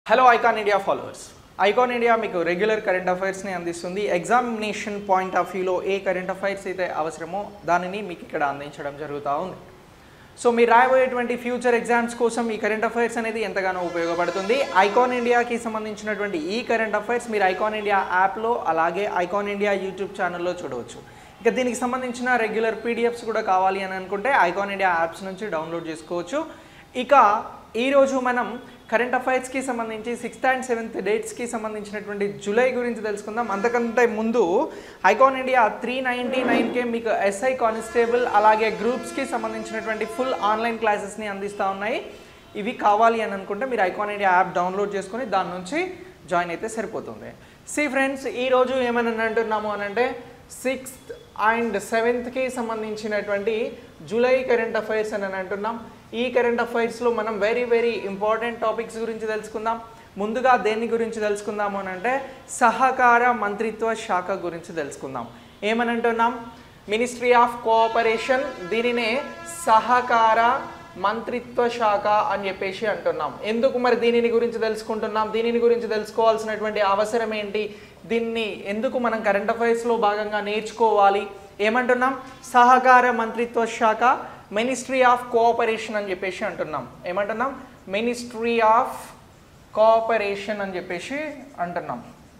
hello icon India followers icon India మీకు regular current అఫైర్స్ని అందిస్తుంది ఎగ్జామినేషన్ పాయింట్ ఆఫ్ వ్యూలో ఏ కరెంట్ అఫైర్స్ అయితే అవసరమో దానిని మీకు ఇక్కడ అందించడం జరుగుతూ ఉంది సో మీరు రాయబోయేటువంటి ఫ్యూచర్ ఎగ్జామ్స్ కోసం ఈ కరెంట్ అఫైర్స్ అనేది ఎంతగానో ఉపయోగపడుతుంది ఐకాన్ ఇండియాకి సంబంధించినటువంటి ఈ కరెంట్ అఫైర్స్ మీరు ఐకాన్ ఇండియా యాప్లో అలాగే ఐకాన్ ఇండియా యూట్యూబ్ ఛానల్లో చూడవచ్చు ఇక దీనికి సంబంధించిన రెగ్యులర్ పీడిఎఫ్స్ కూడా కావాలి అని అనుకుంటే ఐకాన్ ఇండియా యాప్స్ నుంచి డౌన్లోడ్ చేసుకోవచ్చు ఇక ఈరోజు మనం కరెంట్ అఫైర్స్కి సంబంధించి సిక్స్త్ అండ్ సెవెంత్ డేట్స్కి సంబంధించినటువంటి జూలై గురించి తెలుసుకుందాం అంతకంటే ముందు ఐకాన్ ఇండియా త్రీ నైంటీ నైన్కే మీకు ఎస్ఐ కానిస్టేబుల్ అలాగే గ్రూప్స్కి సంబంధించినటువంటి ఫుల్ ఆన్లైన్ క్లాసెస్ని అందిస్తూ ఉన్నాయి ఇవి కావాలి అని అనుకుంటే మీరు ఐకాన్ ఇండియా యాప్ డౌన్లోడ్ చేసుకొని దాని నుంచి జాయిన్ అయితే సరిపోతుంది సి ఫ్రెండ్స్ ఈరోజు ఏమని అంటున్నాము అని అంటే సిక్స్త్ అండ్ సెవెంత్కి సంబంధించినటువంటి జూలై కరెంట్ అఫైర్స్ అని అంటున్నాం ఈ కరెంట్ అఫైర్స్లో మనం వెరీ వెరీ ఇంపార్టెంట్ టాపిక్స్ గురించి తెలుసుకుందాం ముందుగా దేని గురించి తెలుసుకుందాము అని అంటే సహకార మంత్రిత్వ శాఖ గురించి తెలుసుకుందాం ఏమని అంటున్నాం మినిస్ట్రీ ఆఫ్ కోఆపరేషన్ దీనినే సహకార మంత్రిత్వ శాఖ అని చెప్పేసి అంటున్నాం ఎందుకు మరి దీనిని గురించి తెలుసుకుంటున్నాం దీనిని గురించి తెలుసుకోవాల్సినటువంటి అవసరం ఏంటి దీన్ని ఎందుకు మనం కరెంట్ అఫైర్స్లో భాగంగా నేర్చుకోవాలి ఏమంటున్నాం సహకార మంత్రిత్వ శాఖ మినిస్ట్రీ ఆఫ్ కోఆపరేషన్ అని చెప్పేసి అంటున్నాం ఏమంటున్నాం మినిస్ట్రీ ఆఫ్ కోఆపరేషన్ అని చెప్పేసి అంటున్నాం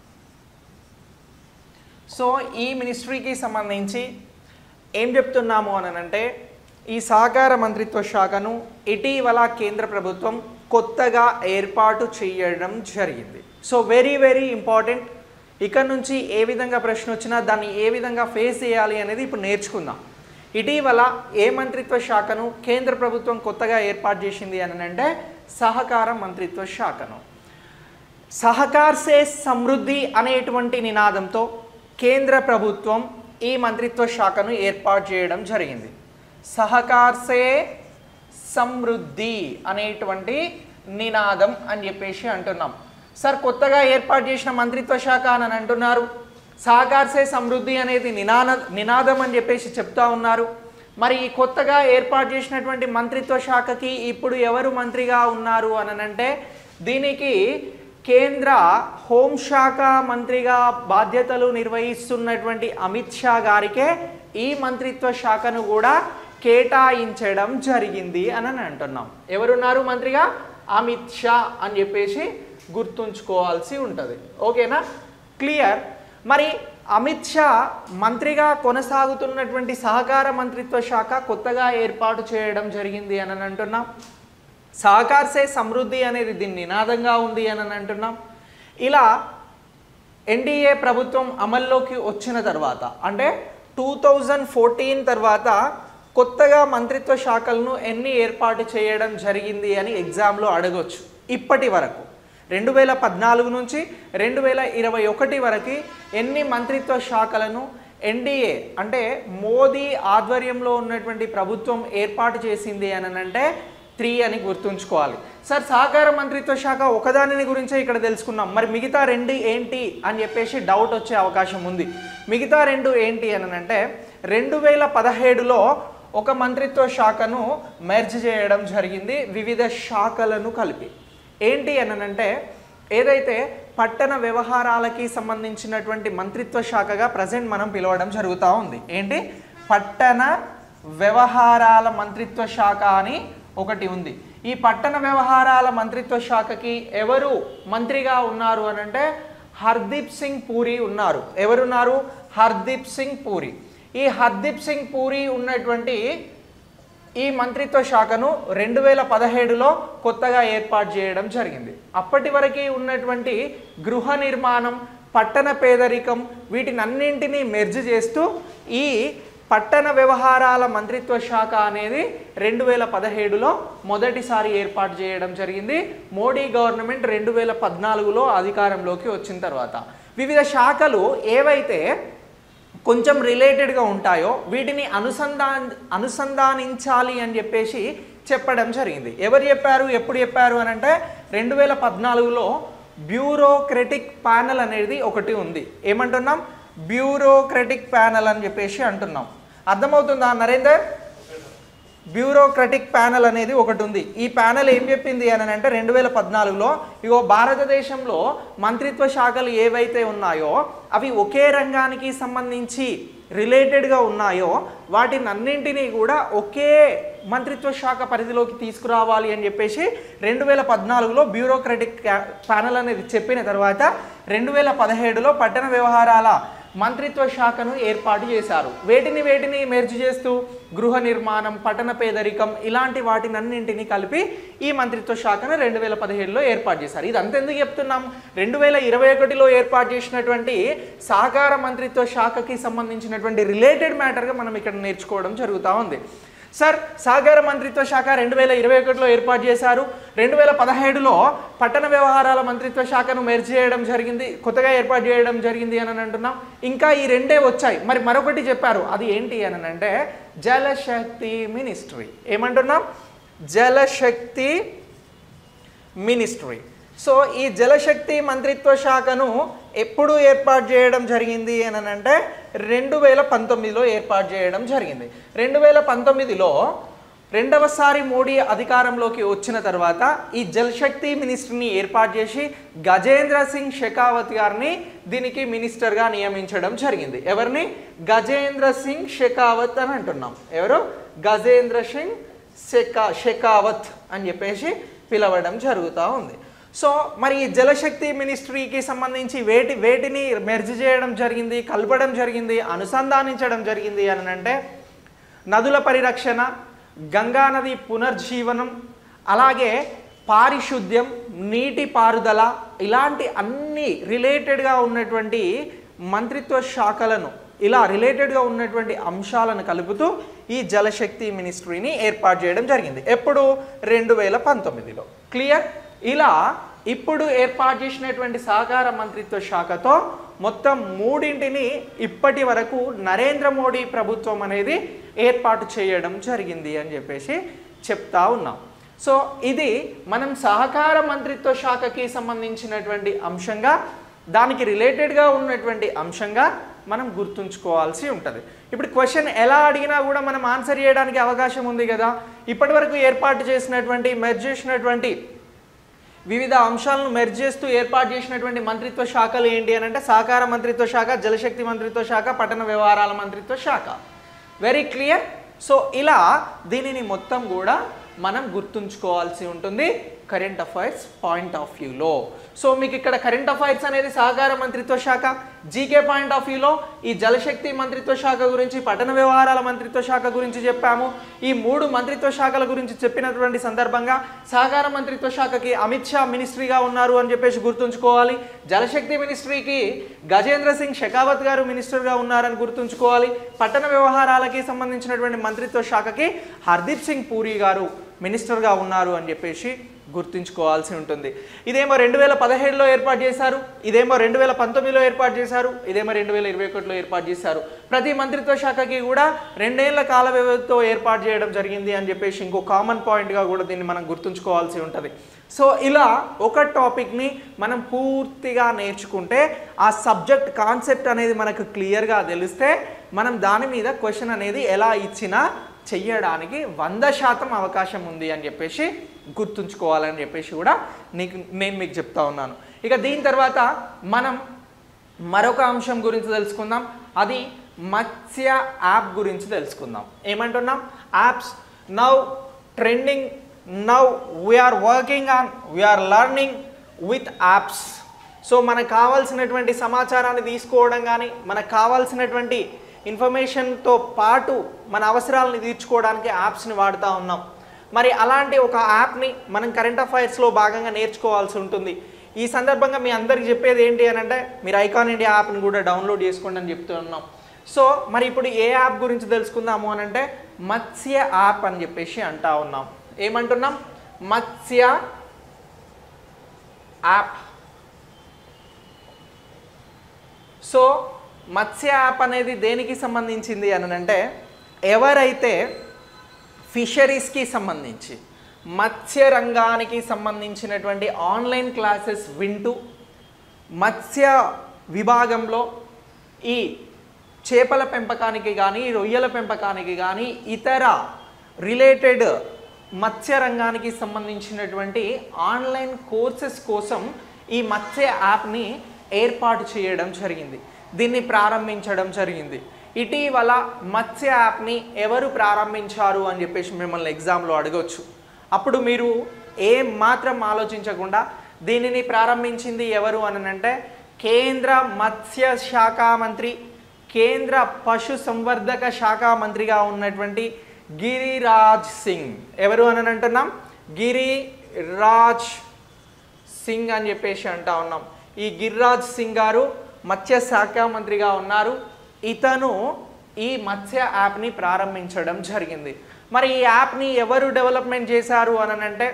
సో ఈ మినిస్ట్రీకి సంబంధించి ఏం చెప్తున్నాము అని అంటే ఈ సహకార మంత్రిత్వ శాఖను ఇటీవల కేంద్ర ప్రభుత్వం కొత్తగా ఏర్పాటు చేయడం జరిగింది సో వెరీ వెరీ ఇంపార్టెంట్ ఇక్కడ నుంచి ఏ విధంగా ప్రశ్న వచ్చినా దాన్ని ఏ విధంగా ఫేస్ చేయాలి అనేది ఇప్పుడు నేర్చుకుందాం ఇటీవల ఏ మంత్రిత్వ శాఖను కేంద్ర ప్రభుత్వం కొత్తగా ఏర్పాటు చేసింది అని అంటే సహకార మంత్రిత్వ శాఖను సహకార్ సే సమృద్ధి అనేటువంటి నినాదంతో కేంద్ర ప్రభుత్వం ఈ మంత్రిత్వ శాఖను ఏర్పాటు చేయడం జరిగింది సహకార్ సే సమృద్ధి అనేటువంటి నినాదం అని చెప్పేసి అంటున్నాం సార్ కొత్తగా ఏర్పాటు చేసిన మంత్రిత్వ శాఖ అని అంటున్నారు సహకార్ సే సమృద్ధి అనేది నినాద నినాదం అని చెప్పేసి చెప్తా ఉన్నారు మరి ఈ కొత్తగా ఏర్పాటు చేసినటువంటి మంత్రిత్వ శాఖకి ఇప్పుడు ఎవరు మంత్రిగా ఉన్నారు అని అంటే దీనికి కేంద్ర హోంశాఖ మంత్రిగా బాధ్యతలు నిర్వహిస్తున్నటువంటి అమిత్ షా గారికే ఈ మంత్రిత్వ శాఖను కూడా కేటాయించడం జరిగింది అని అని అంటున్నాం ఎవరున్నారు మంత్రిగా అమిత్ షా అని చెప్పేసి గుర్తుంచుకోవాల్సి ఉంటుంది ఓకేనా క్లియర్ మరి అమిత్ షా మంత్రిగా కొనసాగుతున్నటువంటి సహకార మంత్రిత్వ శాఖ కొత్తగా ఏర్పాటు చేయడం జరిగింది అని అని అంటున్నాం సహకార్సే సమృద్ధి అనేది దీని నినాదంగా ఉంది అని అని అంటున్నాం ఇలా ఎన్డీఏ ప్రభుత్వం అమల్లోకి వచ్చిన తర్వాత అంటే టూ థౌజండ్ ఫోర్టీన్ తర్వాత కొత్తగా మంత్రిత్వ శాఖలను ఎన్ని ఏర్పాటు చేయడం జరిగింది అని ఎగ్జామ్లో అడగొచ్చు ఇప్పటి వరకు రెండు వేల పద్నాలుగు నుంచి రెండు వేల ఇరవై ఒకటి వరకు ఎన్ని మంత్రిత్వ శాఖలను ఎన్డీఏ అంటే మోదీ ఆధ్వర్యంలో ఉన్నటువంటి ప్రభుత్వం ఏర్పాటు చేసింది అని అంటే త్రీ అని గుర్తుంచుకోవాలి సార్ సహకార మంత్రిత్వ శాఖ ఒకదానిని గురించే ఇక్కడ తెలుసుకున్నాం మరి మిగతా రెండు ఏంటి అని చెప్పేసి డౌట్ వచ్చే అవకాశం ఉంది మిగతా రెండు ఏంటి అని అంటే రెండు వేల పదహేడులో ఒక మంత్రిత్వ శాఖను మెర్జ్ చేయడం జరిగింది వివిధ శాఖలను కలిపి ఏంటి అని అంటే ఏదైతే పట్టణ వ్యవహారాలకి సంబంధించినటువంటి మంత్రిత్వ శాఖగా ప్రజెంట్ మనం పిలవడం జరుగుతూ ఉంది ఏంటి పట్టణ వ్యవహారాల మంత్రిత్వ శాఖ అని ఒకటి ఉంది ఈ పట్టణ వ్యవహారాల మంత్రిత్వ శాఖకి ఎవరు మంత్రిగా ఉన్నారు అని అంటే హర్దీప్ సింగ్ పూరి ఉన్నారు ఎవరున్నారు హర్దీప్ సింగ్ పూరి ఈ హర్దీప్ సింగ్ పూరి ఉన్నటువంటి ఈ మంత్రిత్వ శాఖను రెండు వేల పదహేడులో కొత్తగా ఏర్పాటు చేయడం జరిగింది అప్పటి వరకు ఉన్నటువంటి గృహ నిర్మాణం పట్టణ పేదరికం వీటిని అన్నింటినీ మెర్జ్ చేస్తూ ఈ పట్టణ వ్యవహారాల మంత్రిత్వ శాఖ అనేది రెండు వేల పదహేడులో మొదటిసారి ఏర్పాటు చేయడం జరిగింది మోడీ గవర్నమెంట్ రెండు వేల పద్నాలుగులో అధికారంలోకి వచ్చిన తర్వాత వివిధ శాఖలు ఏవైతే కొంచెం రిలేటెడ్గా ఉంటాయో వీటిని అనుసంధాన్ అనుసంధానించాలి అని చెప్పేసి చెప్పడం జరిగింది ఎవరు చెప్పారు ఎప్పుడు చెప్పారు అని అంటే రెండు వేల పద్నాలుగులో బ్యూరోక్రటిక్ ప్యానల్ అనేది ఒకటి ఉంది ఏమంటున్నాం బ్యూరోక్రటిక్ ప్యానల్ అని చెప్పేసి అంటున్నాం అర్థమవుతుందా నరేందర్ బ్యూరోక్రటిక్ ప్యానెల్ అనేది ఒకటి ఉంది ఈ ప్యానెల్ ఏం చెప్పింది అని అంటే రెండు వేల పద్నాలుగులో ఇగో భారతదేశంలో మంత్రిత్వ శాఖలు ఏవైతే ఉన్నాయో అవి ఒకే రంగానికి సంబంధించి రిలేటెడ్గా ఉన్నాయో వాటిని అన్నింటినీ కూడా ఒకే మంత్రిత్వ శాఖ పరిధిలోకి తీసుకురావాలి అని చెప్పేసి రెండు వేల పద్నాలుగులో బ్యూరోక్రటిక్ ప్యానెల్ అనేది చెప్పిన తర్వాత రెండు వేల పదిహేడులో పట్టణ వ్యవహారాల మంత్రిత్వ శాఖను ఏర్పాటు చేశారు వేటిని వేటిని మెర్జ్ చేస్తూ గృహ నిర్మాణం పట్టణ పేదరికం ఇలాంటి వాటినన్నింటినీ కలిపి ఈ మంత్రిత్వ శాఖను రెండు వేల పదిహేడులో ఏర్పాటు చేశారు ఇది అంతెందుకు చెప్తున్నాం రెండు వేల ఇరవై ఒకటిలో ఏర్పాటు చేసినటువంటి సహకార మంత్రిత్వ శాఖకి సంబంధించినటువంటి రిలేటెడ్ మ్యాటర్గా మనం ఇక్కడ నేర్చుకోవడం జరుగుతూ ఉంది సార్ సహకార మంత్రిత్వ శాఖ రెండు వేల ఇరవై ఒకటిలో ఏర్పాటు చేశారు రెండు వేల పదహేడులో పట్టణ వ్యవహారాల మంత్రిత్వ శాఖను మెర్జ్ చేయడం జరిగింది కొత్తగా ఏర్పాటు చేయడం జరిగింది అని అంటున్నాం ఇంకా ఈ రెండే వచ్చాయి మరి మరొకటి చెప్పారు అది ఏంటి అని అంటే జలశక్తి మినిస్ట్రీ ఏమంటున్నాం జలశక్తి మినిస్ట్రీ సో ఈ జలశక్తి మంత్రిత్వ శాఖను ఎప్పుడు ఏర్పాటు చేయడం జరిగింది అని అంటే రెండు వేల పంతొమ్మిదిలో ఏర్పాటు చేయడం జరిగింది రెండు వేల పంతొమ్మిదిలో రెండవసారి మోడీ అధికారంలోకి వచ్చిన తర్వాత ఈ జలశక్తి మినిస్ట్రీని ఏర్పాటు చేసి గజేంద్ర సింగ్ షెకావత్ గారిని దీనికి మినిస్టర్గా నియమించడం జరిగింది ఎవరిని గజేంద్ర సింగ్ షెకావత్ అని అంటున్నాం ఎవరు గజేంద్ర సింగ్ షెకా షెకావత్ అని చెప్పేసి పిలవడం జరుగుతూ ఉంది సో మరి ఈ జలశక్తి మినిస్ట్రీకి సంబంధించి వేటి వేటిని మెర్జ్ చేయడం జరిగింది కలపడం జరిగింది అనుసంధానించడం జరిగింది అని అంటే నదుల పరిరక్షణ గంగా నది పునర్జీవనం అలాగే పారిశుద్ధ్యం నీటి పారుదల ఇలాంటి అన్ని రిలేటెడ్గా ఉన్నటువంటి మంత్రిత్వ శాఖలను ఇలా రిలేటెడ్గా ఉన్నటువంటి అంశాలను కలుపుతూ ఈ జలశక్తి మినిస్ట్రీని ఏర్పాటు చేయడం జరిగింది ఎప్పుడు రెండు వేల పంతొమ్మిదిలో క్లియర్ ఇలా ఇప్పుడు ఏర్పాటు చేసినటువంటి సహకార మంత్రిత్వ శాఖతో మొత్తం మూడింటిని ఇప్పటి వరకు నరేంద్ర మోడీ ప్రభుత్వం అనేది ఏర్పాటు చేయడం జరిగింది అని చెప్పేసి చెప్తా ఉన్నాం సో ఇది మనం సహకార మంత్రిత్వ శాఖకి సంబంధించినటువంటి అంశంగా దానికి రిలేటెడ్గా ఉన్నటువంటి అంశంగా మనం గుర్తుంచుకోవాల్సి ఉంటుంది ఇప్పుడు క్వశ్చన్ ఎలా అడిగినా కూడా మనం ఆన్సర్ చేయడానికి అవకాశం ఉంది కదా ఇప్పటివరకు ఏర్పాటు చేసినటువంటి మెర్జ్ చేసినటువంటి వివిధ అంశాలను మెర్జ్ చేస్తూ ఏర్పాటు చేసినటువంటి మంత్రిత్వ శాఖలు ఏంటి అని అంటే సహకార మంత్రిత్వ శాఖ జలశక్తి మంత్రిత్వ శాఖ పట్టణ వ్యవహారాల మంత్రిత్వ శాఖ వెరీ క్లియర్ సో ఇలా దీనిని మొత్తం కూడా మనం గుర్తుంచుకోవాల్సి ఉంటుంది కరెంట్ అఫైర్స్ పాయింట్ ఆఫ్ వ్యూలో సో మీకు ఇక్కడ కరెంట్ అఫైర్స్ అనేది సహకార మంత్రిత్వ శాఖ జీకే పాయింట్ ఆఫ్ వ్యూలో ఈ జలశక్తి మంత్రిత్వ శాఖ గురించి పట్టణ వ్యవహారాల మంత్రిత్వ శాఖ గురించి చెప్పాము ఈ మూడు మంత్రిత్వ శాఖల గురించి చెప్పినటువంటి సందర్భంగా సహకార మంత్రిత్వ శాఖకి అమిత్ షా మినిస్ట్రీగా ఉన్నారు అని చెప్పేసి గుర్తుంచుకోవాలి జలశక్తి మినిస్ట్రీకి గజేంద్ర సింగ్ షెకావత్ గారు మినిస్టర్గా ఉన్నారని గుర్తుంచుకోవాలి పట్టణ వ్యవహారాలకి సంబంధించినటువంటి మంత్రిత్వ శాఖకి హర్దీప్ సింగ్ పూరి గారు మినిస్టర్గా ఉన్నారు అని చెప్పేసి గుర్తుంచుకోవాల్సి ఉంటుంది ఇదేమో రెండు వేల పదిహేడులో ఏర్పాటు చేశారు ఇదేమో రెండు వేల పంతొమ్మిదిలో ఏర్పాటు చేశారు ఇదేమో రెండు వేల ఇరవై ఒకటిలో ఏర్పాటు చేశారు ప్రతి మంత్రిత్వ శాఖకి కూడా రెండేళ్ల కాల వ్యవధితో ఏర్పాటు చేయడం జరిగింది అని చెప్పేసి ఇంకో కామన్ పాయింట్గా కూడా దీన్ని మనం గుర్తుంచుకోవాల్సి ఉంటుంది సో ఇలా ఒక టాపిక్ని మనం పూర్తిగా నేర్చుకుంటే ఆ సబ్జెక్ట్ కాన్సెప్ట్ అనేది మనకు క్లియర్గా తెలిస్తే మనం దాని మీద క్వశ్చన్ అనేది ఎలా ఇచ్చినా చెయ్యడానికి వంద శాతం అవకాశం ఉంది అని చెప్పేసి గుర్తుంచుకోవాలని చెప్పేసి కూడా నీకు నేను మీకు చెప్తా ఉన్నాను ఇక దీని తర్వాత మనం మరొక అంశం గురించి తెలుసుకుందాం అది మత్స్య యాప్ గురించి తెలుసుకుందాం ఏమంటున్నాం apps now trending now we're working on we're learning with apps so మనకు కావాల్సినటువంటి సమాచారాన్ని తీసుకోవడం కానీ మనకు కావాల్సినటువంటి ఇన్ఫర్మేషన్తో పాటు మన అవసరాలను తీర్చుకోవడానికి యాప్స్ని వాడుతూ ఉన్నాం మరి అలాంటి ఒక యాప్ని మనం కరెంట్ అఫైర్స్లో భాగంగా నేర్చుకోవాల్సి ఉంటుంది ఈ సందర్భంగా మీ అందరికి చెప్పేది ఏంటి అని అంటే మీరు ఐకాన్ ఇండియా యాప్ని కూడా డౌన్లోడ్ చేసుకోండి అని చెప్తూ ఉన్నాం సో మరి ఇప్పుడు ఏ యాప్ గురించి తెలుసుకుందాము అని అంటే మత్స్య యాప్ అని చెప్పేసి అంటా ఉన్నాం ఏమంటున్నాం మత్స్య యాప్ సో మత్స్య యాప్ అనేది దేనికి సంబంధించింది అని అంటే ఎవరైతే ఫిషరీస్కి సంబంధించి మత్స్య రంగానికి సంబంధించినటువంటి ఆన్లైన్ క్లాసెస్ వింటూ మత్స్య విభాగంలో ఈ చేపల పెంపకానికి కానీ రొయ్యల పెంపకానికి కానీ ఇతర రిలేటెడ్ మత్స్య రంగానికి సంబంధించినటువంటి ఆన్లైన్ కోర్సెస్ కోసం ఈ మత్స్య యాప్ని ఏర్పాటు చేయడం జరిగింది దీన్ని ప్రారంభించడం జరిగింది ఇటీవల మత్స్య యాప్ని ఎవరు ప్రారంభించారు అని చెప్పేసి మిమ్మల్ని ఎగ్జామ్లో అడగొచ్చు అప్పుడు మీరు ఏం మాత్రం ఆలోచించకుండా దీనిని ప్రారంభించింది ఎవరు అని అంటే కేంద్ర మత్స్య శాఖ మంత్రి కేంద్ర పశు సంవర్ధక శాఖ మంత్రిగా ఉన్నటువంటి గిరిరాజ్ సింగ్ ఎవరు అని అంటున్నాం గిరిరాజ్ సింగ్ అని చెప్పేసి అంటా ఉన్నాం ఈ గిరిరాజ్ సింగ్ గారు మత్స్య శాఖ మంత్రిగా ఉన్నారు ఇతను ఈ మత్స్య యాప్ని ప్రారంభించడం జరిగింది మరి ఈ యాప్ని ఎవరు డెవలప్మెంట్ చేశారు అని అంటే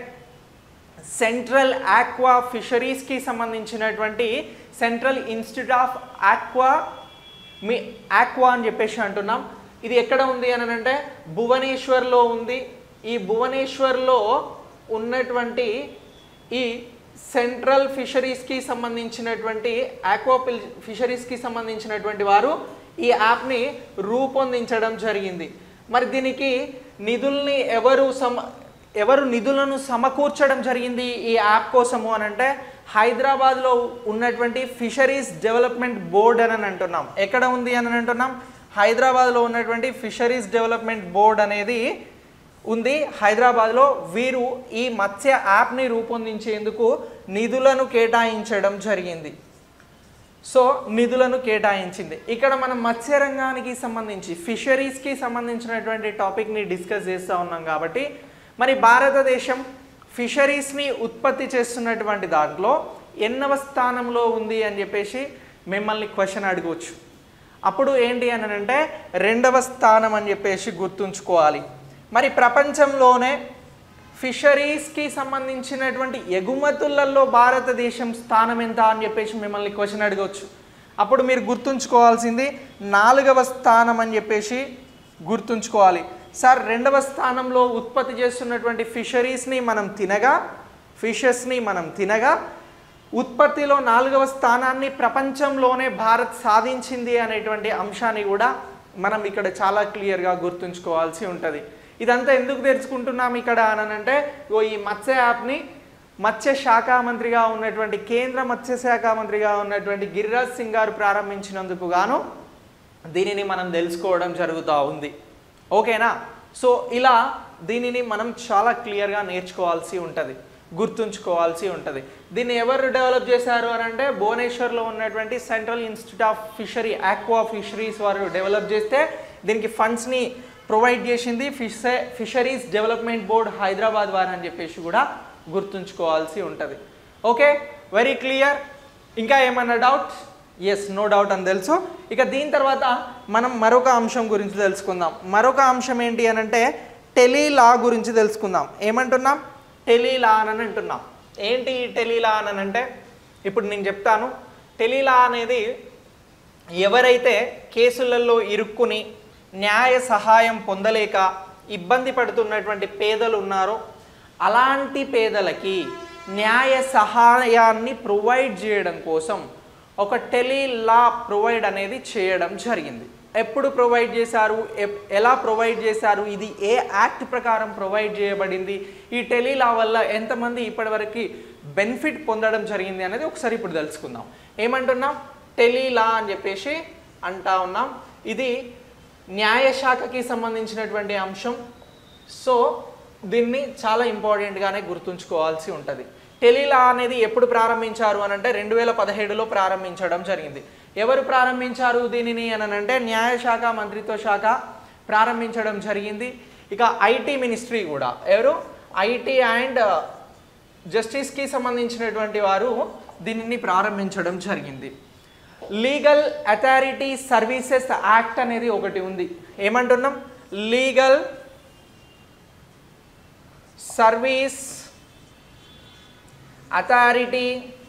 సెంట్రల్ ఆక్వా ఫిషరీస్కి సంబంధించినటువంటి సెంట్రల్ ఇన్స్టిట్యూట్ ఆఫ్ ఆక్వా మీ ఆక్వా అని చెప్పేసి అంటున్నాం ఇది ఎక్కడ ఉంది అని అంటే భువనేశ్వర్లో ఉంది ఈ భువనేశ్వర్లో ఉన్నటువంటి ఈ సెంట్రల్ ఫిషరీస్కి సంబంధించినటువంటి ఆక్వా ఫిషరీస్కి సంబంధించినటువంటి వారు ఈ యాప్ని రూపొందించడం జరిగింది మరి దీనికి నిధుల్ని ఎవరు సమ ఎవరు నిధులను సమకూర్చడం జరిగింది ఈ యాప్ కోసము అని అంటే హైదరాబాద్లో ఉన్నటువంటి ఫిషరీస్ డెవలప్మెంట్ బోర్డ్ అని అంటున్నాం ఎక్కడ ఉంది అని అంటున్నాం హైదరాబాద్లో ఉన్నటువంటి ఫిషరీస్ డెవలప్మెంట్ బోర్డ్ అనేది ఉంది హైదరాబాద్లో వీరు ఈ మత్స్య యాప్ని రూపొందించేందుకు నిధులను కేటాయించడం జరిగింది సో నిధులను కేటాయించింది ఇక్కడ మనం మత్స్య రంగానికి సంబంధించి ఫిషరీస్కి సంబంధించినటువంటి టాపిక్ని డిస్కస్ చేస్తూ ఉన్నాం కాబట్టి మరి భారతదేశం ఫిషరీస్ని ఉత్పత్తి చేస్తున్నటువంటి దాంట్లో ఎన్నవ స్థానంలో ఉంది అని చెప్పేసి మిమ్మల్ని క్వశ్చన్ అడగవచ్చు అప్పుడు ఏంటి అని అంటే రెండవ స్థానం అని చెప్పేసి గుర్తుంచుకోవాలి మరి ప్రపంచంలోనే ఫిషరీస్కి సంబంధించినటువంటి ఎగుమతులలో భారతదేశం స్థానం ఎంత అని చెప్పేసి మిమ్మల్ని క్వశ్చన్ అడగవచ్చు అప్పుడు మీరు గుర్తుంచుకోవాల్సింది నాలుగవ స్థానం అని చెప్పేసి గుర్తుంచుకోవాలి సార్ రెండవ స్థానంలో ఉత్పత్తి చేస్తున్నటువంటి ఫిషరీస్ని మనం తినగా ఫిషెస్ని మనం తినగా ఉత్పత్తిలో నాలుగవ స్థానాన్ని ప్రపంచంలోనే భారత్ సాధించింది అనేటువంటి అంశాన్ని కూడా మనం ఇక్కడ చాలా క్లియర్గా గుర్తుంచుకోవాల్సి ఉంటుంది ఇదంతా ఎందుకు తెరుచుకుంటున్నాం ఇక్కడ అని అంటే ఓ ఈ మత్స్య యాప్ని మత్స్య శాఖ మంత్రిగా ఉన్నటువంటి కేంద్ర మత్స్య శాఖ మంత్రిగా ఉన్నటువంటి గిరిరాజ్ సింగ్ గారు ప్రారంభించినందుకు గాను దీనిని మనం తెలుసుకోవడం జరుగుతూ ఉంది ఓకేనా సో ఇలా దీనిని మనం చాలా క్లియర్గా నేర్చుకోవాల్సి ఉంటుంది గుర్తుంచుకోవాల్సి ఉంటుంది దీన్ని ఎవరు డెవలప్ చేశారు అని అంటే భువనేశ్వర్లో ఉన్నటువంటి central institute of fishery aqua fisheries వారు డెవలప్ చేస్తే దీనికి ఫండ్స్ని ప్రొవైడ్ చేసింది fish fisheries development board Hyderabad వారు అని చెప్పేసి కూడా గుర్తుంచుకోవాల్సి ఉంటుంది ఓకే వెరీ క్లియర్ ఇంకా ఏమన్నా డౌట్ ఎస్ నో డౌట్ అని తెలుసు ఇక దీని తర్వాత మనం మరొక అంశం గురించి తెలుసుకుందాం మరొక అంశం ఏంటి అని అంటే టెలీలా గురించి తెలుసుకుందాం ఏమంటున్నాం టెలీలా అని అంటున్నాం ఏంటి ఈ టెలీలా అని అంటే ఇప్పుడు నేను చెప్తాను టెలీలా అనేది ఎవరైతే కేసులలో ఇరుక్కుని న్యాయ సహాయం పొందలేక ఇబ్బంది పడుతున్నటువంటి పేదలు ఉన్నారో అలాంటి పేదలకి న్యాయ సహాయాన్ని ప్రొవైడ్ చేయడం కోసం ఒక టెలీ లా ప్రొవైడ్ అనేది చేయడం జరిగింది ఎప్పుడు ప్రొవైడ్ చేశారు ఎప్- ఎలా ప్రొవైడ్ చేశారు ఇది ఏ యాక్ట్ ప్రకారం ప్రొవైడ్ చేయబడింది ఈ టెలీ లా వల్ల ఎంతమంది ఇప్పటివరకు బెనిఫిట్ పొందడం జరిగింది అనేది ఒకసారి ఇప్పుడు తెలుసుకుందాం ఏమంటున్నాం టెలీ లా అని చెప్పేసి అంటా ఉన్నాం ఇది న్యాయశాఖకి సంబంధించినటువంటి అంశం సో దీన్ని చాలా ఇంపార్టెంట్గానే గుర్తుంచుకోవాల్సి ఉంటుంది టెలీలా అనేది ఎప్పుడు ప్రారంభించారు అని అంటే రెండు వేల పదిహేడులో ప్రారంభించడం జరిగింది ఎవరు ప్రారంభించారు దీనిని అని అంటే న్యాయశాఖ మంత్రిత్వ శాఖ ప్రారంభించడం జరిగింది ఇక ఐటీ మినిస్ట్రీ కూడా ఎవరు ఐటీ అండ్ జస్టిస్కి సంబంధించినటువంటి వారు దీనిని ప్రారంభించడం జరిగింది లీగల్ అథారిటీ సర్వీసెస్ యాక్ట్ అనేది ఒకటి ఉంది ఏమంటున్నాం లీగల్ సర్వీస్ అథారిటీ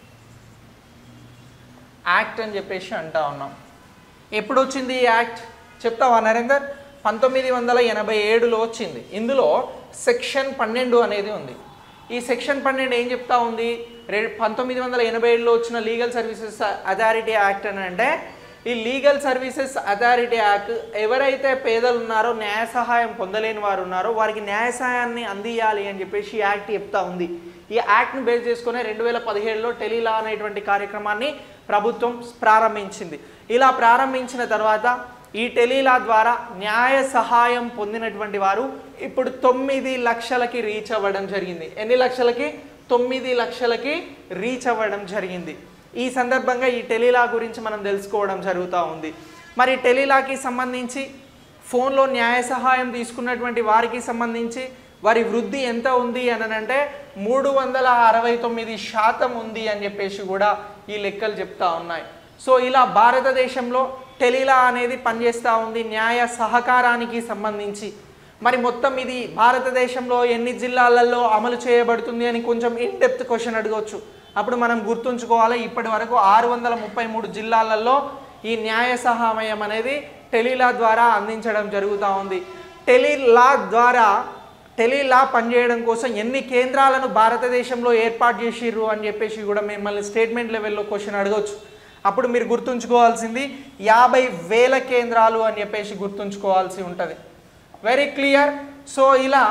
యాక్ట్ అని చెప్పేసి అంటా ఉన్నాం ఎప్పుడు వచ్చింది ఈ యాక్ట్ చెప్తావా నరేందర్ పంతొమ్మిది వందల ఎనభై ఏడులో వచ్చింది ఇందులో సెక్షన్ పన్నెండు అనేది ఉంది ఈ సెక్షన్ పన్నెండు ఏం చెప్తా ఉంది రె పంతొమ్మిది వందల ఎనభై ఏడులో వచ్చిన లీగల్ సర్వీసెస్ అథారిటీ యాక్ట్ అని అంటే ఈ లీగల్ సర్వీసెస్ అథారిటీ యాక్ట్ ఎవరైతే పేదలు ఉన్నారో న్యాయ సహాయం పొందలేని వారు ఉన్నారో వారికి న్యాయ సహాయాన్ని అందియాలి అని చెప్పేసి ఈ యాక్ట్ చెప్తా ఉంది ఈ యాక్ట్ను బేస్ చేసుకుని రెండు వేల పదిహేడులో టెలీలా అనేటువంటి కార్యక్రమాన్ని ప్రభుత్వం ప్రారంభించింది ఇలా ప్రారంభించిన తర్వాత ఈ టెలీలా ద్వారా న్యాయ సహాయం పొందినటువంటి వారు ఇప్పుడు తొమ్మిది లక్షలకి రీచ్ అవ్వడం జరిగింది ఎన్ని లక్షలకి తొమ్మిది లక్షలకి రీచ్ అవ్వడం జరిగింది ఈ సందర్భంగా ఈ టెలీలా గురించి మనం తెలుసుకోవడం జరుగుతూ ఉంది మరి టెలీలాకి సంబంధించి ఫోన్లో న్యాయ సహాయం తీసుకున్నటువంటి వారికి సంబంధించి వారి వృద్ధి ఎంత ఉంది అని అంటే మూడు వందల అరవై తొమ్మిది శాతం ఉంది అని చెప్పేసి కూడా ఈ లెక్కలు చెప్తా ఉన్నాయి సో ఇలా భారతదేశంలో టెలీలా అనేది పనిచేస్తూ ఉంది న్యాయ సహకారానికి సంబంధించి మరి మొత్తం ఇది భారతదేశంలో ఎన్ని జిల్లాలలో అమలు చేయబడుతుంది అని కొంచెం ఇన్ డెప్త్ క్వశ్చన్ అడగవచ్చు అప్పుడు మనం గుర్తుంచుకోవాలి ఇప్పటి వరకు ఆరు వందల ముప్పై మూడు జిల్లాలలో ఈ న్యాయ సహాయం అనేది టెలీలా ద్వారా అందించడం జరుగుతూ ఉంది టెలీలా ద్వారా టెలీలా పనిచేయడం కోసం ఎన్ని కేంద్రాలను భారతదేశంలో ఏర్పాటు చేసిర్రు అని చెప్పేసి కూడా మిమ్మల్ని స్టేట్మెంట్ లెవెల్లో క్వశ్చన్ అడగవచ్చు అప్పుడు మీరు గుర్తుంచుకోవాల్సింది యాభై వేల కేంద్రాలు అని చెప్పేసి గుర్తుంచుకోవాల్సి ఉంటుంది వెరీ క్లియర్ సో ఇలా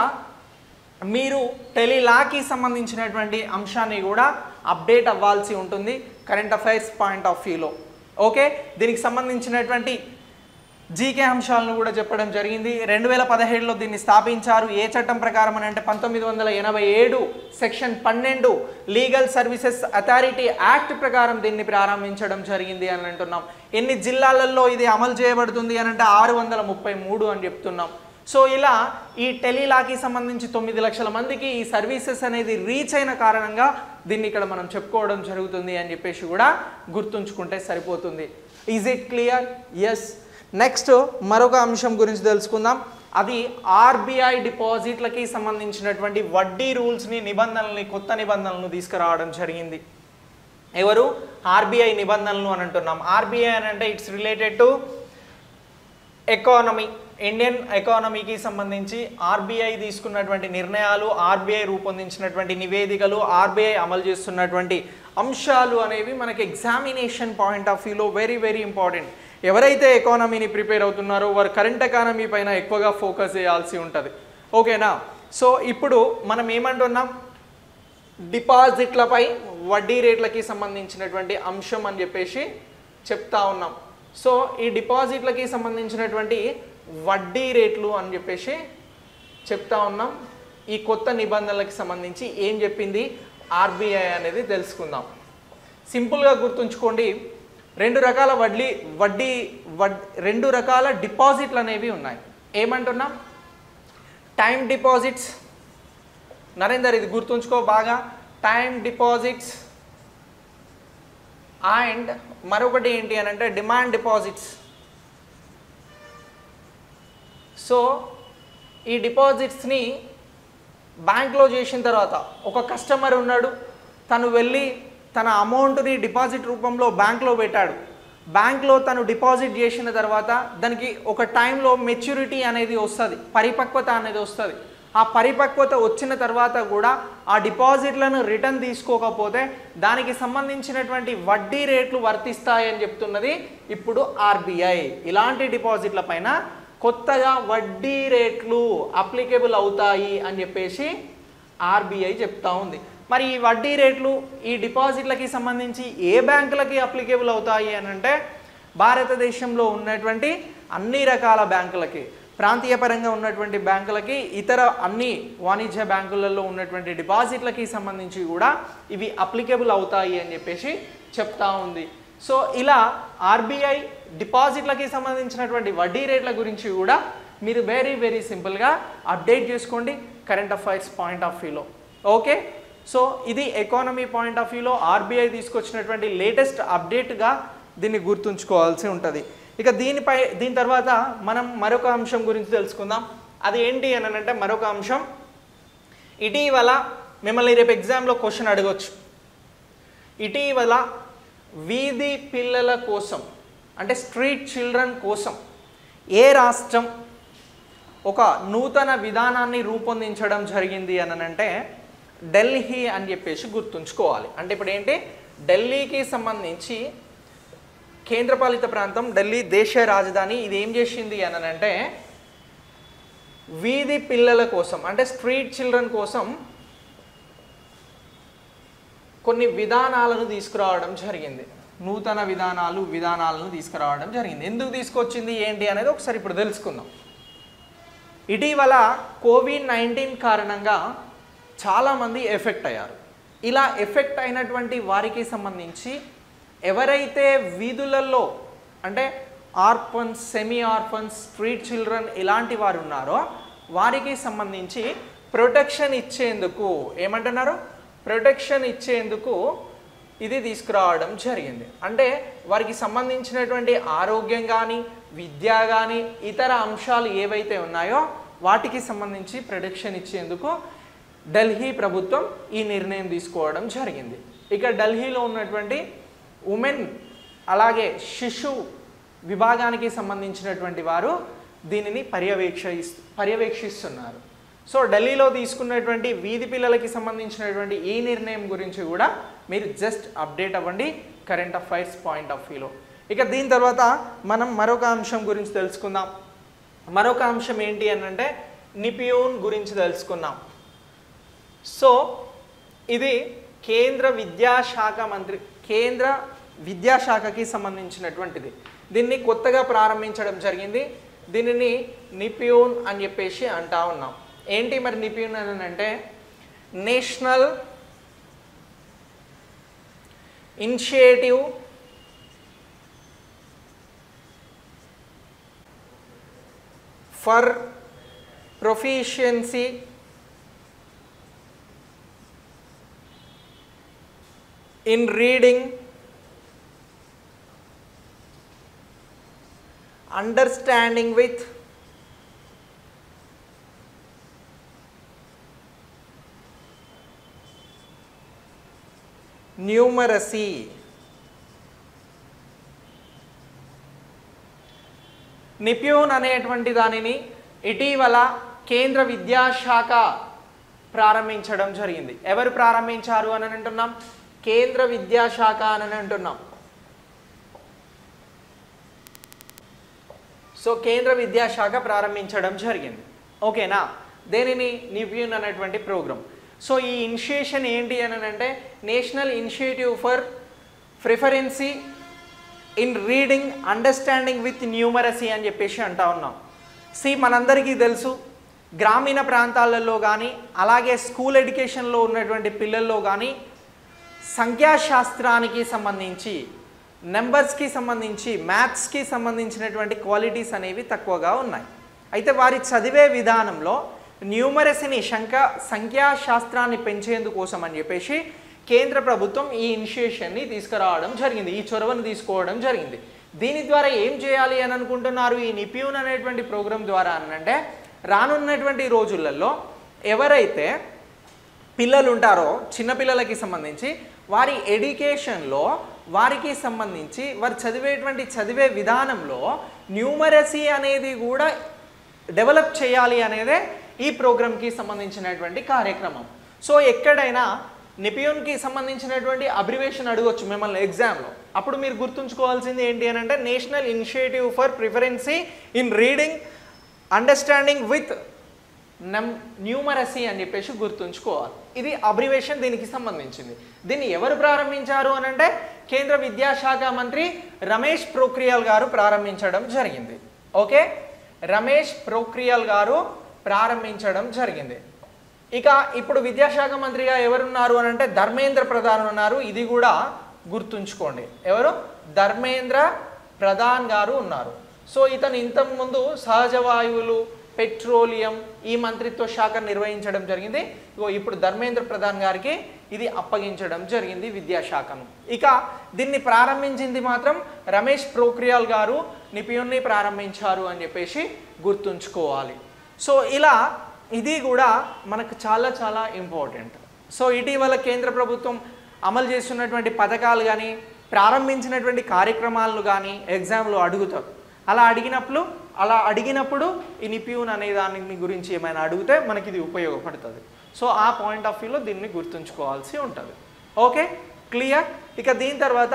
మీరు టెలీలాకి సంబంధించినటువంటి అంశాన్ని కూడా అప్డేట్ అవ్వాల్సి ఉంటుంది కరెంట్ అఫైర్స్ పాయింట్ ఆఫ్ వ్యూలో ఓకే దీనికి సంబంధించినటువంటి జీకే అంశాలను కూడా చెప్పడం జరిగింది రెండు వేల పదిహేడులో దీన్ని స్థాపించారు ఏ చట్టం ప్రకారం అని అంటే పంతొమ్మిది వందల ఎనభై ఏడు సెక్షన్ పన్నెండు లీగల్ సర్వీసెస్ అథారిటీ యాక్ట్ ప్రకారం దీన్ని ప్రారంభించడం జరిగింది అని అంటున్నాం ఎన్ని జిల్లాలలో ఇది అమలు చేయబడుతుంది అని అంటే ఆరు వందల ముప్పై మూడు అని చెప్తున్నాం సో ఇలా ఈ టెలీలాకి సంబంధించి తొమ్మిది లక్షల మందికి ఈ సర్వీసెస్ అనేది రీచ్ అయిన కారణంగా దీన్ని ఇక్కడ మనం చెప్పుకోవడం జరుగుతుంది అని చెప్పేసి కూడా గుర్తుంచుకుంటే సరిపోతుంది is it clear yes next మరొక అంశం గురించి తెలుసుకుందాం అది ఆర్బీఐ డిపాజిట్లకి సంబంధించినటువంటి వడ్డీ రూల్స్ని నిబంధనల్ని కొత్త నిబంధనలను తీసుకురావడం జరిగింది ఎవరు ఆర్బీఐ నిబంధనలు అని అంటున్నాం ఆర్బీఐ అని అంటే it's related to economy Indian ఎకానమీకి సంబంధించి ఆర్బీఐ తీసుకున్నటువంటి నిర్ణయాలు ఆర్బీఐ రూపొందించినటువంటి నివేదికలు ఆర్బీఐ అమలు చేస్తున్నటువంటి అంశాలు అనేవి మనకి ఎగ్జామినేషన్ పాయింట్ ఆఫ్ వ్యూలో వెరీ వెరీ ఇంపార్టెంట్ ఎవరైతే ఎకానమీని ప్రిపేర్ అవుతున్నారో వారు కరెంట్ ఎకానమీ పైన ఎక్కువగా ఫోకస్ చేయాల్సి ఉంటుంది ఓకేనా సో ఇప్పుడు మనం ఏమంటున్నాం డిపాజిట్లపై వడ్డీ రేట్లకి సంబంధించినటువంటి అంశం అని చెప్పేసి చెప్తా ఉన్నాం సో ఈ డిపాజిట్లకి సంబంధించినటువంటి వడ్డీ రేట్లు అని చెప్పేసి చెప్తా ఉన్నాం ఈ కొత్త నిబంధనలకు సంబంధించి ఏం చెప్పింది ఆర్బీఐ అనేది తెలుసుకుందాం సింపుల్గా గుర్తుంచుకోండి రెండు రకాల వడ్డీ వడ్డీ వడ్ రెండు రకాల డిపాజిట్లు అనేవి ఉన్నాయి ఏమంటున్నాం టైం డిపాజిట్స్ నరేందర్ ఇది గుర్తుంచుకో బాగా టైం డిపాజిట్స్ అండ్ మరొకటి ఏంటి అని అంటే డిమాండ్ డిపాజిట్స్ సో ఈ డిపాజిట్స్ని బ్యాంక్లో చేసిన తర్వాత ఒక కస్టమర్ ఉన్నాడు తను వెళ్ళి తన అమౌంట్ని డిపాజిట్ రూపంలో బ్యాంక్లో పెట్టాడు బ్యాంక్లో తను డిపాజిట్ చేసిన తర్వాత దానికి ఒక టైంలో మెచ్యూరిటీ అనేది వస్తుంది పరిపక్వత అనేది వస్తుంది ఆ పరిపక్వత వచ్చిన తర్వాత కూడా ఆ డిపాజిట్లను రిటర్న్ తీసుకోకపోతే దానికి సంబంధించినటువంటి వడ్డీ రేట్లు వర్తిస్తాయని చెప్తున్నది ఇప్పుడు ఆర్బీఐ ఇలాంటి డిపాజిట్ల పైన కొత్తగా వడ్డీ రేట్లు అప్లికేబుల్ అవుతాయి అని చెప్పేసి ఆర్బీఐ చెప్తా ఉంది మరి ఈ వడ్డీ రేట్లు ఈ డిపాజిట్లకి సంబంధించి ఏ బ్యాంకులకి అప్లికేబుల్ అవుతాయి అని అంటే భారతదేశంలో ఉన్నటువంటి అన్ని రకాల బ్యాంకులకి ప్రాంతీయ పరంగా ఉన్నటువంటి బ్యాంకులకి ఇతర అన్ని వాణిజ్య బ్యాంకులలో ఉన్నటువంటి డిపాజిట్లకి సంబంధించి కూడా ఇవి అప్లికేబుల్ అవుతాయి అని చెప్పేసి చెప్తా ఉంది సో ఇలా ఆర్బీఐ డిపాజిట్లకి సంబంధించినటువంటి వడ్డీ రేట్ల గురించి కూడా మీరు వెరీ వెరీ సింపుల్గా అప్డేట్ చేసుకోండి కరెంట్ అఫైర్స్ పాయింట్ ఆఫ్ వ్యూలో ఓకే సో ఇది ఎకానమీ పాయింట్ ఆఫ్ వ్యూలో ఆర్బీఐ తీసుకొచ్చినటువంటి లేటెస్ట్ అప్డేట్గా దీన్ని గుర్తుంచుకోవాల్సి ఉంటుంది ఇక దీనిపై దీని తర్వాత మనం మరొక అంశం గురించి తెలుసుకుందాం అది ఏంటి అని అంటే మరొక అంశం ఇటీవల మిమ్మల్ని రేపు ఎగ్జామ్లో క్వశ్చన్ అడగొచ్చు ఇటీవల వీధి పిల్లల కోసం అంటే స్ట్రీట్ చిల్డ్రన్ కోసం ఏ రాష్ట్రం ఒక నూతన విధానాన్ని రూపొందించడం జరిగింది అని అంటే ఢిల్లీ అని చెప్పేసి గుర్తుంచుకోవాలి అంటే ఇప్పుడు ఏంటి ఢిల్లీకి సంబంధించి కేంద్రపాలిత ప్రాంతం ఢిల్లీ దేశ రాజధాని ఇది ఏం చేసింది అని అంటే వీధి పిల్లల కోసం అంటే స్ట్రీట్ చిల్డ్రన్ కోసం కొన్ని విధానాలను తీసుకురావడం జరిగింది నూతన విధానాలు విధానాలను తీసుకురావడం జరిగింది ఎందుకు తీసుకొచ్చింది ఏంటి అనేది ఒకసారి ఇప్పుడు తెలుసుకుందాం ఇటీవల కోవిడ్ నైన్టీన్ కారణంగా చాలామంది ఎఫెక్ట్ అయ్యారు ఇలా ఎఫెక్ట్ అయినటువంటి వారికి సంబంధించి ఎవరైతే వీధులలో అంటే orphans semi orphans street children ఇలాంటి వారు ఉన్నారో వారికి సంబంధించి ప్రొటెక్షన్ ఇచ్చేందుకు ఏమంటున్నారు ప్రొటెక్షన్ ఇచ్చేందుకు ఇది తీసుకురావడం జరిగింది అంటే వారికి సంబంధించినటువంటి ఆరోగ్యం కానీ విద్య కానీ ఇతర అంశాలు ఏవైతే ఉన్నాయో వాటికి సంబంధించి ప్రొటెక్షన్ ఇచ్చేందుకు ఢిల్లీ ప్రభుత్వం ఈ నిర్ణయం తీసుకోవడం జరిగింది ఇక ఢిల్లీలో ఉన్నటువంటి ఉమెన్ అలాగే శిశు విభాగానికి సంబంధించినటువంటి వారు దీనిని పర్యవేక్ష పర్యవేక్షిస్తున్నారు సో ఢిల్లీలో తీసుకున్నటువంటి వీధి పిల్లలకి సంబంధించినటువంటి ఈ నిర్ణయం గురించి కూడా మీరు జస్ట్ అప్డేట్ అవ్వండి కరెంట్ అఫైర్స్ పాయింట్ ఆఫ్ వ్యూలో ఇక దీని తర్వాత మనం మరొక అంశం గురించి తెలుసుకుందాం మరొక అంశం ఏంటి అని అంటే నిపియోన్ గురించి తెలుసుకుందాం సో ఇది కేంద్ర విద్యాశాఖ మంత్రి కేంద్ర విద్యాశాఖకి సంబంధించినటువంటిది దీన్ని కొత్తగా ప్రారంభించడం జరిగింది దీనిని నిపియోన్ అని చెప్పేసి అంటా ఉన్నాం ఏంటి మరి నిపియోన్ అని అంటే national initiative for proficiency in reading understanding with numeracy NIPUN అనేటువంటి దానిని ఇటీవల కేంద్ర విద్యాశాఖ ప్రారంభించడం జరిగింది ఎవరు ప్రారంభించారు అని అంటున్నాం కేంద్ర విద్యాశాఖ అని అంటున్నాం సో కేంద్ర విద్యాశాఖ ప్రారంభించడం జరిగింది ఓకేనా దేనిని నివ్యూన్ అనేటువంటి ప్రోగ్రామ్ సో ఈ ఇనిషియేషన్ ఏంటి అని అంటే national initiative for proficiency in reading understanding with numeracy అని చెప్పేసి అంటా ఉన్నాం సి మనందరికీ తెలుసు గ్రామీణ ప్రాంతాలలో కానీ అలాగే స్కూల్ ఎడ్యుకేషన్లో ఉన్నటువంటి పిల్లల్లో కానీ సంఖ్యాశాస్త్రానికి సంబంధించి నెంబర్స్కి సంబంధించి మ్యాథ్స్కి సంబంధించినటువంటి క్వాలిటీస్ అనేవి తక్కువగా ఉన్నాయి అయితే వారి చదివే విధానంలో న్యూమరసీని శంక సంఖ్యాశాస్త్రాన్ని పెంచేందుకోసం అని చెప్పేసి కేంద్ర ప్రభుత్వం ఈ ఇనిషియేషన్ని తీసుకురావడం జరిగింది ఈ చొరవను తీసుకోవడం జరిగింది దీని ద్వారా ఏం చేయాలి అని అనుకుంటున్నారు ఈ నిప్యూన్ అనేటువంటి ప్రోగ్రాం ద్వారా అనంటే రానున్నటువంటి రోజులలో ఎవరైతే పిల్లలు ఉంటారో చిన్నపిల్లలకి సంబంధించి వారి ఎడ్యుకేషన్లో వారికి సంబంధించి వారు చదివేటువంటి చదివే విధానంలో న్యూమరసీ అనేది కూడా డెవలప్ చేయాలి అనేదే ఈ ప్రోగ్రామ్కి సంబంధించినటువంటి కార్యక్రమం సో ఎక్కడైనా నిపియోన్కి సంబంధించినటువంటి అబ్రివేషన్ అడగొచ్చు మిమ్మల్ని ఎగ్జామ్లో అప్పుడు మీరు గుర్తుంచుకోవాల్సింది ఏంటి అని అంటే national initiative for proficiency in reading understanding with num numeracy అని చెప్పేసి గుర్తుంచుకోవాలి ఇది అబ్రివేషన్ దీనికి సంబంధించింది దీన్ని ఎవరు ప్రారంభించారు అని అంటే కేంద్ర విద్యాశాఖ మంత్రి రమేష్ ప్రోక్రియాల్ గారు ప్రారంభించడం జరిగింది ఓకే రమేష్ ప్రోక్రియాల్ గారు ప్రారంభించడం జరిగింది ఇక ఇప్పుడు విద్యాశాఖ మంత్రిగా ఎవరున్నారు అని అంటే ధర్మేంద్ర ప్రధాన్ ఉన్నారు ఇది కూడా గుర్తుంచుకోండి ఎవరు ధర్మేంద్ర ప్రధాన్ గారు ఉన్నారు సో ఇతను ఇంతకుముందు సహజ వాయువులు పెట్రోలియం ఈ మంత్రిత్వ శాఖ నిర్వహించడం జరిగింది ఇగో ఇప్పుడు ధర్మేంద్ర ప్రధాన్ గారికి ఇది అప్పగించడం జరిగింది విద్యాశాఖను ఇక దీన్ని ప్రారంభించింది మాత్రం రమేష్ ప్రోక్రియాల్ గారు నిపియున్ని ప్రారంభించారు అని చెప్పేసి గుర్తుంచుకోవాలి సో ఇలా ఇది కూడా మనకు చాలా చాలా ఇంపార్టెంట్ సో ఇటీవల కేంద్ర ప్రభుత్వం అమలు చేస్తున్నటువంటి పథకాలు కానీ ప్రారంభించినటువంటి కార్యక్రమాలను కానీ ఎగ్జామ్లో అడుగుతారు అలా అడిగినప్పుడు అలా అడిగినప్పుడు ఈ నిప్యూన్ అనే దాని గురించి ఏమైనా అడిగితే మనకి ఇది ఉపయోగపడుతుంది సో ఆ పాయింట్ ఆఫ్ వ్యూలో దీన్ని గుర్తుంచుకోవాల్సి ఉంటుంది ఓకే క్లియర్ ఇక దీని తర్వాత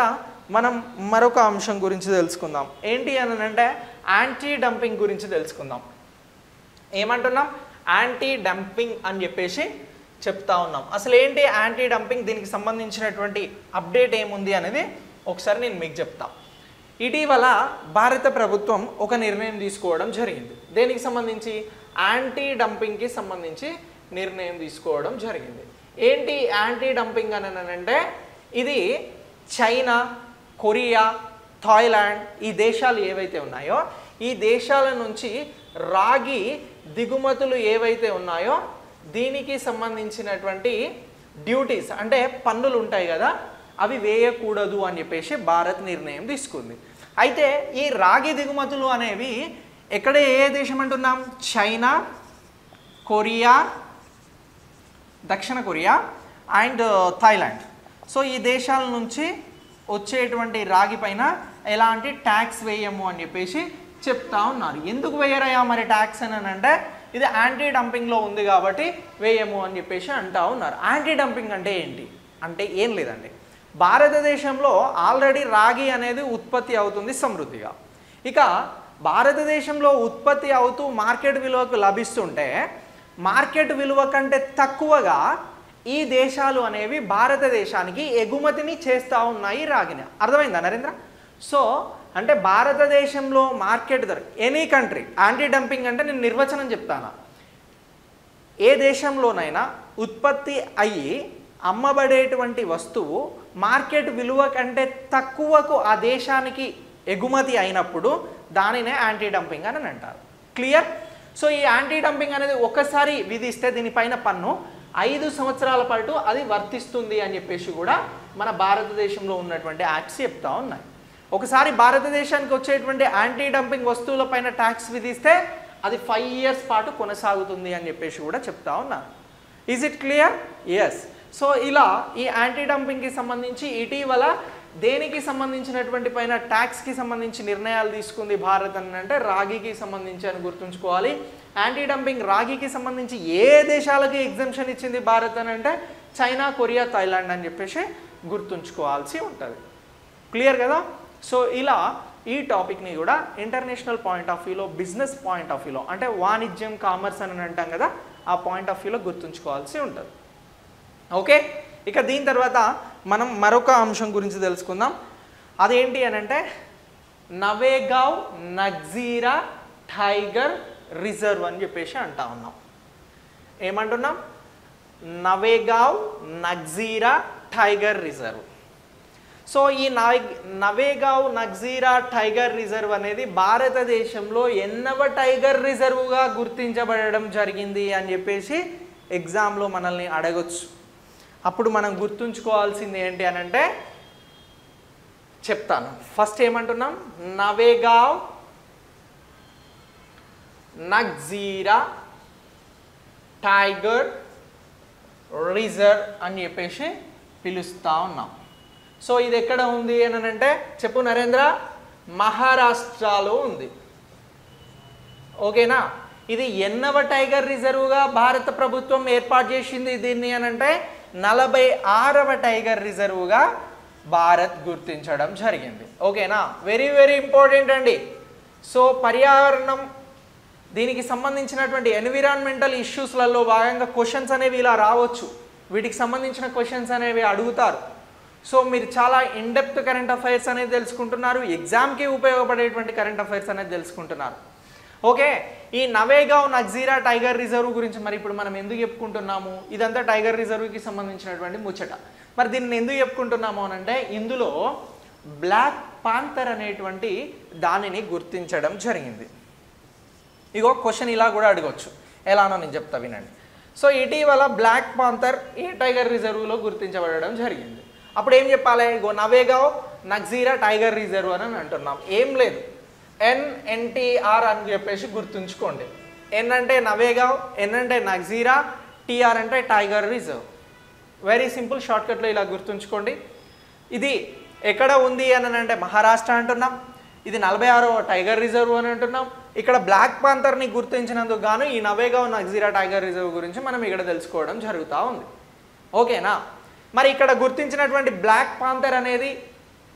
మనం మరొక అంశం గురించి తెలుసుకుందాం ఏంటి అని అంటే యాంటీ డంపింగ్ గురించి తెలుసుకుందాం ఏమంటున్నాం యాంటీ డంపింగ్ అని చెప్పేసి చెప్తా ఉన్నాం అసలు ఏంటి యాంటీ డంపింగ్ దీనికి సంబంధించినటువంటి అప్డేట్ ఏముంది అనేది ఒకసారి నేను మీకు చెప్తా ఇటీవల భారత ప్రభుత్వం ఒక నిర్ణయం తీసుకోవడం జరిగింది దేనికి సంబంధించి యాంటీ డంపింగ్కి సంబంధించి నిర్ణయం తీసుకోవడం జరిగింది ఏంటి యాంటీ డంపింగ్ అని అంటే ఇది చైనా కొరియా థాయిలాండ్ ఈ దేశాలు ఏవైతే ఉన్నాయో ఈ దేశాల నుంచి రాగి దిగుమతులు ఏవైతే ఉన్నాయో దీనికి సంబంధించినటువంటి డ్యూటీస్ అంటే పన్నులు ఉంటాయి కదా అవి వేయకూడదు అని చెప్పేసి భారత్ నిర్ణయం తీసుకుంది అయితే ఈ రాగి దిగుమతులు అనేవి ఎక్కడ ఏ దేశం అంటున్నాం చైనా కొరియా దక్షిణ కొరియా అండ్ థాయిలాండ్ సో ఈ దేశాల నుంచి వచ్చేటువంటి రాగి పైన ఎలాంటి ట్యాక్స్ వేయము అని చెప్పేసి చెప్తా ఉన్నారు ఎందుకు వేయరయ్యా మరి ట్యాక్స్ అని అంటే ఇది యాంటీ డంపింగ్లో ఉంది కాబట్టి వేయము అని చెప్పేసి అంటా ఉన్నారు యాంటీ డంపింగ్ అంటే ఏంటి అంటే ఏం లేదండి భారతదేశంలో ఆల్రెడీ రాగి అనేది ఉత్పత్తి అవుతుంది సమృద్ధిగా ఇక భారతదేశంలో ఉత్పత్తి అవుతూ మార్కెట్ విలువకు లభిస్తుంటే మార్కెట్ విలువ కంటే తక్కువగా ఈ దేశాలు అనేవి భారతదేశానికి ఎగుమతిని చేస్తూ ఉన్నాయి రాగిని అర్థమైందా నరేంద్ర సో అంటే భారతదేశంలో మార్కెట్ ధర ఎనీ కంట్రీ యాంటీ డంపింగ్ అంటే నేను నిర్వచనం చెప్తాను ఏ దేశంలోనైనా ఉత్పత్తి అయ్యి అమ్మబడేటువంటి వస్తువు మార్కెట్ విలువ కంటే తక్కువకు ఆ దేశానికి ఎగుమతి అయినప్పుడు దానినే యాంటీ డంపింగ్ అని అంటారు క్లియర్ సో ఈ యాంటీ డంపింగ్ అనేది ఒకసారి విధిస్తే దీనిపైన పన్ను ఐదు సంవత్సరాల పాటు అది వర్తిస్తుంది అని చెప్పేసి కూడా మన భారతదేశంలో ఉన్నటువంటి యాక్ట్స్ చెప్తా ఉన్నాయి ఒకసారి భారతదేశానికి వచ్చేటువంటి యాంటీ డంపింగ్ వస్తువులపైన ట్యాక్స్ విధిస్తే అది ఫైవ్ ఇయర్స్ పాటు కొనసాగుతుంది అని చెప్పేసి కూడా చెప్తా ఉన్నారు is it clear yes so ఇలా ఈ యాంటీ డంపింగ్కి సంబంధించి ఇటీవల దేనికి సంబంధించినటువంటి పైన ట్యాక్స్కి సంబంధించి నిర్ణయాలు తీసుకుంది భారత్ అని అంటే రాగికి సంబంధించి అని గుర్తుంచుకోవాలి యాంటీ డంపింగ్ రాగికి సంబంధించి ఏ దేశాలకి ఎగ్జంప్షన్ ఇచ్చింది భారత్ అని అంటే చైనా కొరియా థాయిలాండ్ అని చెప్పేసి గుర్తుంచుకోవాల్సి ఉంటుంది క్లియర్ కదా సో ఇలా ఈ టాపిక్ని కూడా ఇంటర్నేషనల్ పాయింట్ ఆఫ్ వ్యూలో బిజినెస్ పాయింట్ ఆఫ్ వ్యూలో అంటే వాణిజ్యం కామర్స్ అని అంటాం కదా ఆ పాయింట్ ఆఫ్ వ్యూలో గుర్తుంచుకోవాల్సి ఉంటుంది ఓకే ఇక దీని తర్వాత మనం మరొక అంశం గురించి తెలుసుకుందాం అదేంటి అని అంటే నవేగావ్ నగ్జీరా టైగర్ రిజర్వ్ అని చెప్పేసి అంటా ఉన్నాం ఏమంటున్నాం Navegaon Nagzira tiger reserve so ఈ నవే నవేగావ్ నగ్జీరా టైగర్ రిజర్వ్ అనేది భారతదేశంలో ఎన్నవ టైగర్ రిజర్వ్గా గుర్తించబడడం జరిగింది అని చెప్పేసి ఎగ్జామ్లో మనల్ని అడగొచ్చు అప్పుడు మనం గుర్తుంచుకోవాల్సింది ఏంటి అని అంటే చెప్తాను ఫస్ట్ ఏమంటున్నాం నవేగావ్ నగ్జీరా టైగర్ రిజర్వ్ అని చెప్పేసి పిలుస్తూ ఉన్నాం సో ఇది ఎక్కడ ఉంది అని అంటే చెప్పు నరేంద్ర మహారాష్ట్రలో ఉంది ఓకేనా ఇది ఎన్నవ టైగర్ రిజర్వ్గా భారత ప్రభుత్వం ఏర్పాటు చేసింది దీన్ని అని అంటే నలభై ఆరవ టైగర్ రిజర్వ్గా భారత్ గుర్తించడం జరిగింది ఓకేనా వెరీ వెరీ ఇంపార్టెంట్ అండి సో పర్యావరణం దీనికి సంబంధించినటువంటి ఎన్విరాన్మెంటల్ ఇష్యూస్లలో భాగంగా క్వశ్చన్స్ అనేవి ఇలా రావచ్చు వీటికి సంబంధించిన క్వశ్చన్స్ అనేవి అడుగుతారు సో మీరు చాలా ఇన్డెప్త్ కరెంట్ అఫైర్స్ అనేది తెలుసుకుంటున్నారు ఎగ్జామ్కి ఉపయోగపడేటువంటి కరెంట్ అఫైర్స్ అనేది తెలుసుకుంటున్నారు ఓకే ఈ నవేగావ్ నగ్జీరా టైగర్ రిజర్వ్ గురించి మరి ఇప్పుడు మనం ఎందుకు చెప్పుకుంటున్నాము ఇదంతా టైగర్ రిజర్వ్కి సంబంధించినటువంటి ముచ్చట మరి దీన్ని ఎందుకు చెప్పుకుంటున్నాము అని అంటే ఇందులో బ్లాక్ పాంతర్ అనేటువంటి దానిని గుర్తించడం జరిగింది ఇగో క్వశ్చన్ ఇలా కూడా అడగవచ్చు ఎలానో నేను చెప్తా వినండి సో ఇటీవల బ్లాక్ పాంతర్ ఏ టైగర్ రిజర్వ్లో గుర్తించబడడం జరిగింది అప్పుడు ఏం చెప్పాలి ఇగో నవేగావ్ నగ్జీరా టైగర్ రిజర్వ్ అని అంటున్నాం ఏం లేదు ఎన్ఎన్టీఆర్ అని చెప్పేసి గుర్తుంచుకోండి ఎన్ అంటే నవేగావ్ ఎన్ అంటే నగ్జీరా టీఆర్ అంటే టైగర్ రిజర్వ్ వెరీ సింపుల్ షార్ట్కట్లో ఇలా గుర్తుంచుకోండి ఇది ఎక్కడ ఉంది అని అంటే మహారాష్ట్ర అంటున్నాం ఇది నలభై ఆరో టైగర్ రిజర్వ్ అని అంటున్నాం ఇక్కడ బ్లాక్ పాంతర్ని గుర్తించినందుకు గాను ఈ నవేగావ్ నగ్జీరా టైగర్ రిజర్వ్ గురించి మనం ఇక్కడ తెలుసుకోవడం జరుగుతూ ఉంది ఓకేనా మరి ఇక్కడ గుర్తించినటువంటి బ్లాక్ పాంతర్ అనేది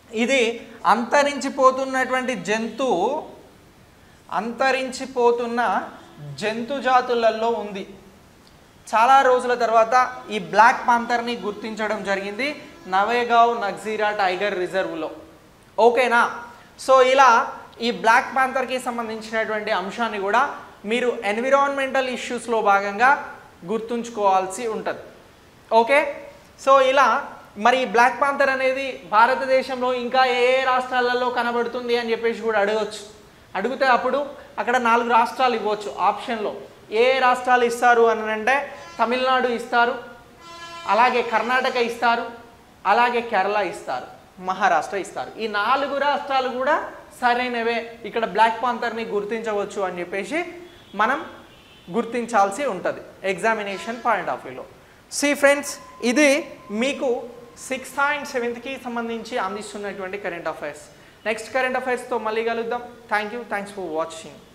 ఇది అంతరించిపోతున్నటువంటి జంతువు అంతరించిపోతున్న జంతు జాతులలో ఉంది చాలా రోజుల తర్వాత ఈ బ్లాక్ పాంథర్ని గుర్తించడం జరిగింది నవేగావ్ నగ్జీరా టైగర్ రిజర్వ్లో ఓకేనా సో ఇలా ఈ బ్లాక్ పాంథర్కి సంబంధించినటువంటి అంశాన్ని కూడా మీరు ఎన్విరాన్మెంటల్ ఇష్యూస్లో భాగంగా గుర్తుంచుకోవాల్సి ఉంటుంది ఓకే సో ఇలా మరి ఈ బ్లాక్ పాంథర్ అనేది భారతదేశంలో ఇంకా ఏ ఏ రాష్ట్రాలలో కనబడుతుంది అని చెప్పేసి కూడా అడగవచ్చు అడిగితే అప్పుడు అక్కడ నాలుగు రాష్ట్రాలు ఇవ్వచ్చు ఆప్షన్లో ఏ ఏ రాష్ట్రాలు ఇస్తారు అని అంటే తమిళనాడు ఇస్తారు అలాగే కర్ణాటక ఇస్తారు అలాగే కేరళ ఇస్తారు మహారాష్ట్ర ఇస్తారు ఈ నాలుగు రాష్ట్రాలు కూడా సరైనవే ఇక్కడ బ్లాక్ పాంథర్ని గుర్తించవచ్చు అని చెప్పేసి మనం గుర్తించాల్సి ఉంటుంది ఎగ్జామినేషన్ పాయింట్ ఆఫ్ వ్యూలో సి ఫ్రెండ్స్ ఇది మీకు సిక్స్త్ అండ్ సెవెంత్కి సంబంధించి అందిస్తున్నటువంటి కరెంట్ అఫైర్స్ నెక్స్ట్ కరెంట్ అఫైర్స్తో మళ్ళీ కలుద్దాం thank you thanks for watching